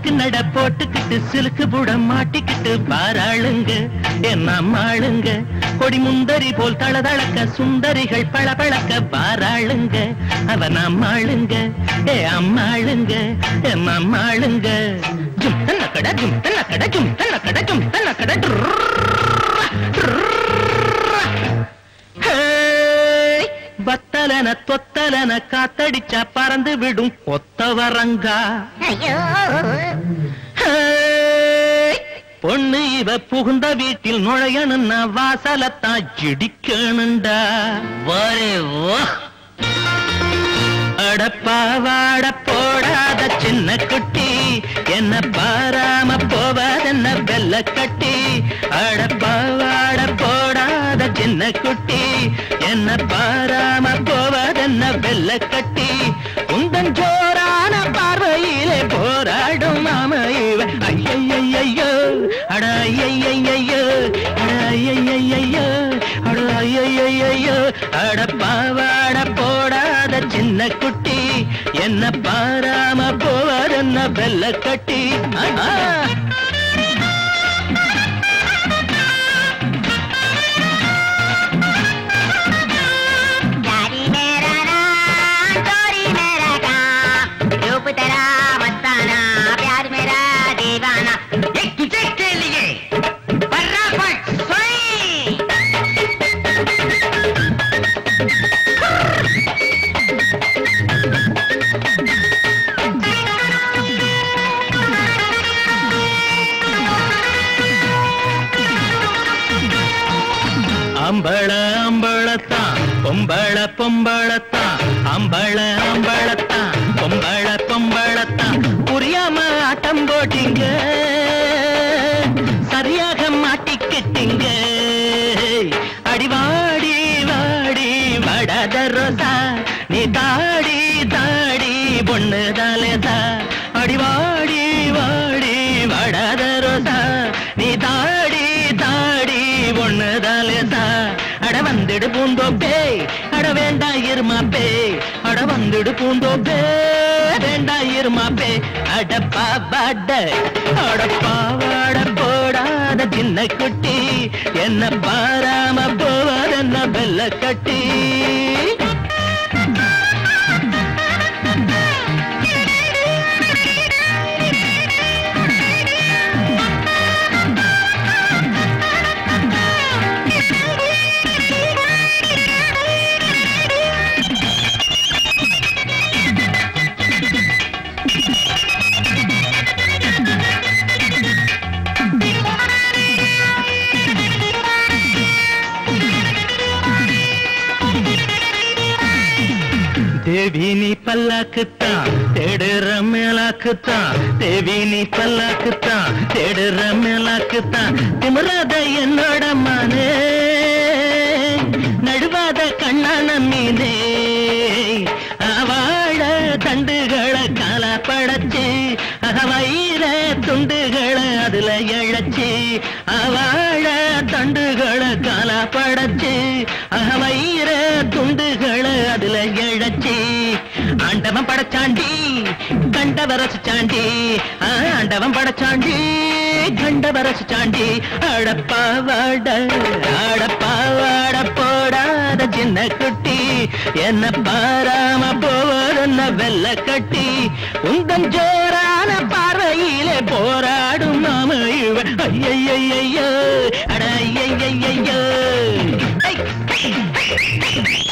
சிலுக்கு நட போட்டுக்கிட்டு சிலுக்கு புட மாட்டிக்கிட்டு பாராளுங்க என்ன அம்மாளுங்க கொடி முந்தரி போல் தளதளக்க சுந்தரிகள் பளபளக்க பாராளுங்க அவன் அம்மாளுங்க ஏ அம்மாளுங்க என் அம்மாளுங்க ஜும் தன்ன கட ஜும் தன்ன கட ஜும் தன்ன கட ஜும் தன்ன கட ஹேய், பத்தலன தொத்தலன காத்தடிச்சா பறந்து விடும் கொத்தவரங்கா ஐயோ ஹேய், பொண்ணு இவ புகுந்த வீட்டில் நுழையணும்னா வாசலத்தான் இடிக்கணுண்டா வரே வா அடப்பாவாட போடாத சின்ன குட்டி என்ன பாராம போவாதென்ன வெள்ள கட்டி அடப்பாவாட போடாத சின்ன குட்டி என்ன பாராம போவாதென்ன வெள்ள கட்டி உந்தன் ஜோரான பார்வையிலே போராடும் மாம இவ ஐயையையோ அட ஐயையையோ அட ஐயையையோ அட ஐயையையோ அட பாவாட போடாத சின்ன குட்டி என்ன பாராம போவாதென்ன வெள்ள கட்டி ஆஹா. गाड़ी मेरा नाम चोरी मेरा काम रूप तेरा मस्ताना प्यार मेरा दीवाना ये तुझे के लिए फटाफट सोई அம்பள அம்பளத்தான் பொம்பள பொம்பளத்தான் அம்பள அம்பளத்தான் பொம்பள பொம்பளத்தான் புரியாம ஆட்டம் போட்டீங்க சரியாக மாட்டிக்கிட்டீங்க அடிவாடி வாடி வடாத ரோசா நீ தாடி தாடி பொண்ணு தாலேதா அடிவாடி வாடி வடாத ரோசா நீ தாடி தாடி ஒண்ணு தாலேதா அட வந்துடு பூந்தோப்பே அட வேண்டாம் இருமாப்பே அட வந்துடு பூந்தோப்பே வேண்டாம் இருமாப்பே அட பாவாட அட பாவாட போடாத சின்ன குட்டி என்ன பாராம போவாதென்ன வெள்ள கட்டி தேவி நீ பல்லாக்குத்தான் தேடுற மேலாக்குத்தான் தேவி நீ பல்லாக்குத்தான் தேடுற மேலாக்குத்தான் திமிராத என்னோட மானே நடுவாத கண்ணான மீனே வாழ தண்டுகளை கால படைச்சு வயிற துண்டுகளை அதுல இழைச்சு வாழ தண்டுகளை கால படைச்சு வயிற துண்டுகளை அதுல இழைச்சு ஆண்டவன் படைச்சாண்டி கண்டவ ரசிச்சாண்டி ஆண்டவன் படைச்சாண்டி கண்டவ ரசிச்சாண்டி அடப்பாவாட அடப்பாவாட போடாத சின்ன குட்டி என்ன பாராம போவதென்ன வெள்ள கட்டி உந்தன் ஜோரான பார்வையிலே போராடும் மாம இவன் ஐயையையோ அட ஐயையையோ ஐ